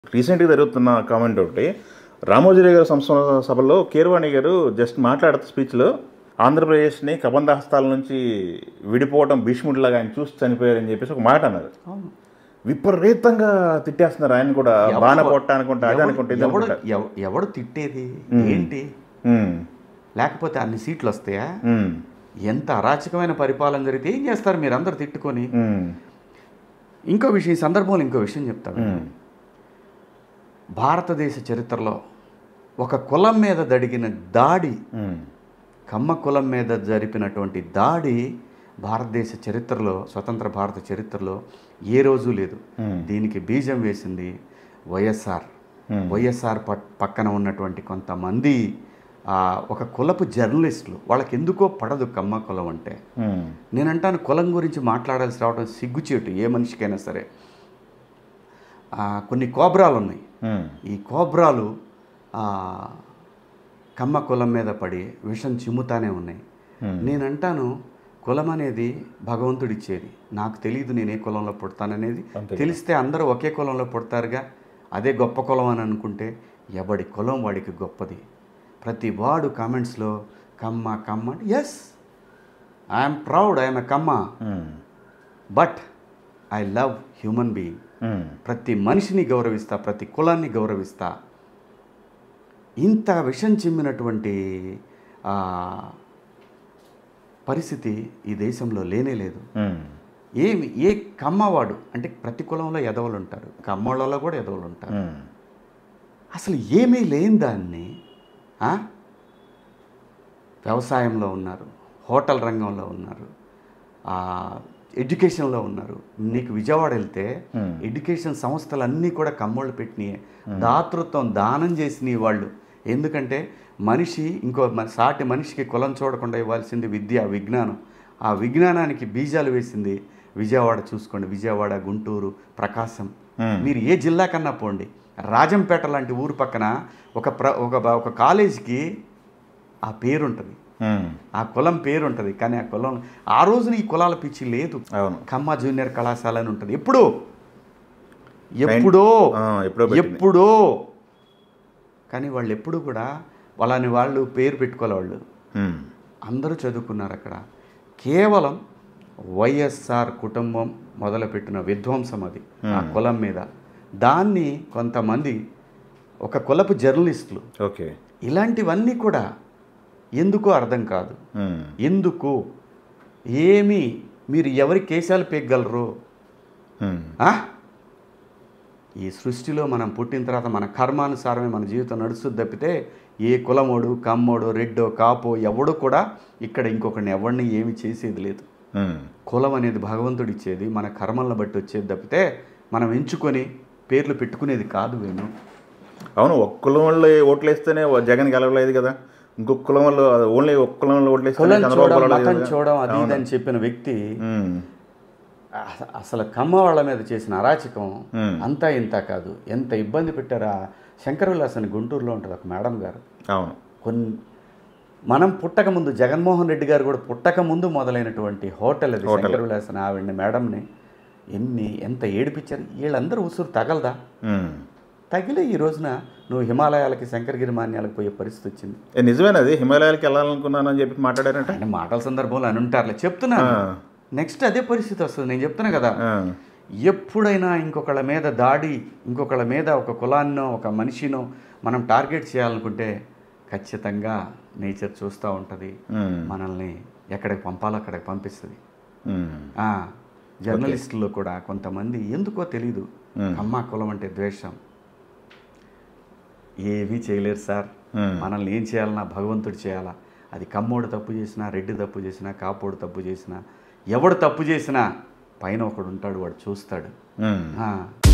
రీసెంట్గా జరుగుతున్న కామెంట్ ఒకటి రామోజీ గారి సంస్థ సభలో కీరవాణి గారు జస్ట్ మాట్లాడుతూ స్పీచ్లో ఆంధ్రప్రదేశ్ని కబంధ హస్తాల నుంచి విడిపోవడం భీష్ముడిలాగా ఆయన చూసి చనిపోయారని చెప్పేసి ఒక మాట అన్నారు విపరీతంగా తిట్టేస్తున్నారు ఆయన కూడా బాణ పొట్ట అనుకుంటా అదే అనుకుంటా ఇది ఎవడు అనుకుంటా ఎవ- ఎవడు తిట్టేది ఏంటి ఉమ్, లేకపోతే అన్ని సీట్లు వస్తాయా ఉమ్, ఎంత అరాచకమైన పరిపాలన జరిగితే ఏం చేస్తారు మీరు అందరు తిట్టుకొని ఉమ్, ఇంకో విషయం ఈ సందర్భంలో ఇంకో విషయం చెప్తాను ఉమ్, భారతదేశ చరిత్రలో ఒక కులం మీద జరిగిన దాడి ఉమ్, కమ్మ కులం మీద జరిపినటువంటి దాడి భారతదేశ చరిత్రలో స్వతంత్ర భారత చరిత్రలో ఏ రోజు లేదు Hmm. దీనికి బీజం వేసింది వైఎస్ఆర్ Hmm. వైఎస్ఆర్ పట్- పక్కన ఉన్నటువంటి కొంతమంది ఆ, ఒక కులపు జర్నలిస్టులు వాళ్ళకి ఎందుకో పడదు కమ్మ కులం అంటే ఉమ్, నేను అంటాను కులం గురించి మాట్లాడాల్సి రావడం సిగ్గుచేటు ఏ మనిషికైనా సరే ఆ, కొన్ని కోబ్రాలు ఉన్నాయి ఉమ్, ఈ కోబ్రాలు ఆ, కమ్మ కులం మీద పడి విషం చిమ్ముతానే ఉన్నాయి Hmm. నేను అంటాను కులం అనేది భగవంతుడిచ్చేది నాకు తెలియదు నేను ఏ కులంలో పుడతాననేది అంతే. తెలిస్తే అందరూ ఒకే కులంలో పుడతారుగా అదే గొప్ప కులం అని అనుకుంటే ఎవడి కులం వాడికి గొప్పది ప్రతి వాడు కామెంట్స్లో Kamma Kamma yes I'm proud I'm a Kamma um, but I love human being um, ప్రతి మనిషిని గౌరవిస్తా ప్రతి కులాన్ని గౌరవిస్తా ఇంత విషం చిమ్మినటువంటి ఆ, పరిస్థితి ఈ దేశంలో లేనే లేదు ఉమ్, ఏమి ఏ కమ్మవాడు అంటే ప్రతి కులంలో ఎదవలు ఉంటారు కమ్మోళ్ళలో కూడా ఎదవలు ఉంటారు ఉమ్, అసలు ఏమీ లేని దాన్ని ఆ? వ్యవసాయంలో ఉన్నారు హోటల్ రంగంలో ఉన్నారు ఆ, ఎడ్యుకేషన్లో ఉన్నారు నీకు విజయవాడ వెళ్తే Hmm. ఎడ్యుకేషన్ సంస్థలు అన్నీ కూడా కమ్మోళ్ళు పెట్టినాయి దాతృత్వం దానం చేసినాయి వాళ్ళు ఎందుకంటే మనిషి ఇంకో మన- సాటి మనిషికి కులం చూడకుండా ఇవ్వాల్సింది విద్య విజ్ఞానం ఆ విజ్ఞానానికి బీజాలు వేసింది విజయవాడ చూసుకోండి విజయవాడ గుంటూరు ప్రకాశం Hmm. మీరు ఏ జిల్లా కన్నా పోండి రాజంపేట లాంటి ఊరు పక్కన ఒక ప్ర ఒక బ- ఒక కాలేజీకి ఆ పేరు ఉంటుంది ఉమ్, ఆ కులం పేరు ఉంటుంది కానీ ఆ కులం ఆ రోజున ఈ కులాల పిచ్చి లేదు అవును ఖమ్మ జూనియర్ కళాశాల అని ఉంటుంది ఎప్పుడో ఎప్పుడో ఆ, ఎప్పుడో పెట్టింది. ఎప్పుడో కానీ వాళ్ళు ఎప్పుడు కూడా వాళ్ళని వాళ్ళు పేరు పెట్టుకోవాలి వాళ్ళు ఉమ్, అందరూ చదువుకున్నారు అక్కడ కేవలం వైఎస్ఆర్ కుటుంబం మొదలుపెట్టిన విధ్వంసం అది ఆ కులం మీద దాన్ని కొంతమంది ఒక కులపు జర్నలిస్టులు ఓకే ఇలాంటివన్నీ కూడా ఎందుకో అర్థం కాదు ఉమ్, ఎందుకు ఏమి మీరు ఎవరి కేశాలు పెగ్గలరు ఉమ్, ఆ? ఈ సృష్టిలో మనం పుట్టిన తర్వాత మన కర్మానుసారమే మన జీవితం నడుస్తుంది తప్పితే ఏ కులమోడు కమ్మోడు రెడ్డో కాపో ఎవడు కూడా ఇక్కడ ఇంకొకరిని ఎవరిని ఏమి చేసేది లేదు ఉమ్, కులం అనేది భగవంతుడు ఇచ్చేది మన కర్మలను బట్టి వచ్చేది తప్పితే మనం ఎంచుకొని పేర్లు పెట్టుకునేది కాదు వేణు అవును ఒక్క కులం వాళ్ళు ఓట్లు వేస్తేనే జగన్ గెలవలేదు కదా ఇంకొక కులం వాళ్ళు ఓన్లీ ఒక్క కులం వాళ్ళు ఓట్లు వేస్తేనే కులం చంద్రబాబు చూడడం గెలవలేదు మతం కదా. చూడడం అది ఇది అని చెప్పిన వ్యక్తి ఉమ్, అస- అసలు కమ్మ వాళ్ళ మీద చేసిన అరాచకం Hmm. అంతా ఇంత కాదు ఎంత ఇబ్బంది పెట్టారా శంకర విలాస్ అని గుంటూరులో ఉంటుంది ఒక మేడం గారు అవును కొన్ని మనం పుట్టక ముందు జగన్మోహన్ రెడ్డి గారు కూడా పుట్టక ముందు మొదలైనటువంటి హోటల్ అది హోటల్. శంకర విలాస్ అని ఆవిడని మేడంని ఎన్ని ఎంత ఏడిపించారు వీళ్ళందరూ ఉసురు తగలదా ఉమ్. తగిలే ఈ రోజున నువ్వు హిమాలయాలకి శంకరగిరి మాన్యాలకు పోయే పరిస్థితి వచ్చింది ఏ, నిజమేనది హిమాలయాలకి వెళ్ళాలనుకున్నాను అని చెప్పి మాట్లాడారంట ఆయన మాటల సందర్భంలో అని ఉంటారులే చెప్తున్నాను ఆ. నెక్స్ట్ అదే పరిస్థితి వస్తుంది నేను చెప్తున్నా కదా ఆ, ఎప్పుడైనా ఇంకొకళ్ళ మీద దాడి ఇంకొకళ్ళ మీద ఒక కులాన్నో ఒక మనిషినో మనం టార్గెట్ చేయాలనుకుంటే ఖచ్చితంగా నేచర్ చూస్తూ ఉంటుంది ఉమ్, మనల్ని ఎక్కడికి పంపాలో అక్కడికి పంపిస్తుంది ఉమ్, ఆ, జర్నలిస్టుల్లో కూడా కొంతమంది ఎందుకో తెలీదు Hmm. అమ్మ కులం అంటే ద్వేషం ఏమీ చేయలేరు సార్ Hmm. మనల్ని ఏం చేయాలన్నా భగవంతుడు చేయాలా అది కమ్మోడు తప్పు చేసినా రెడ్డి తప్పు చేసినా కాపోడు తప్పు చేసినా ఎవడు తప్పు చేసినా పైన ఒకడు ఉంటాడు వాడు చూస్తాడు ఉమ్. ఆ.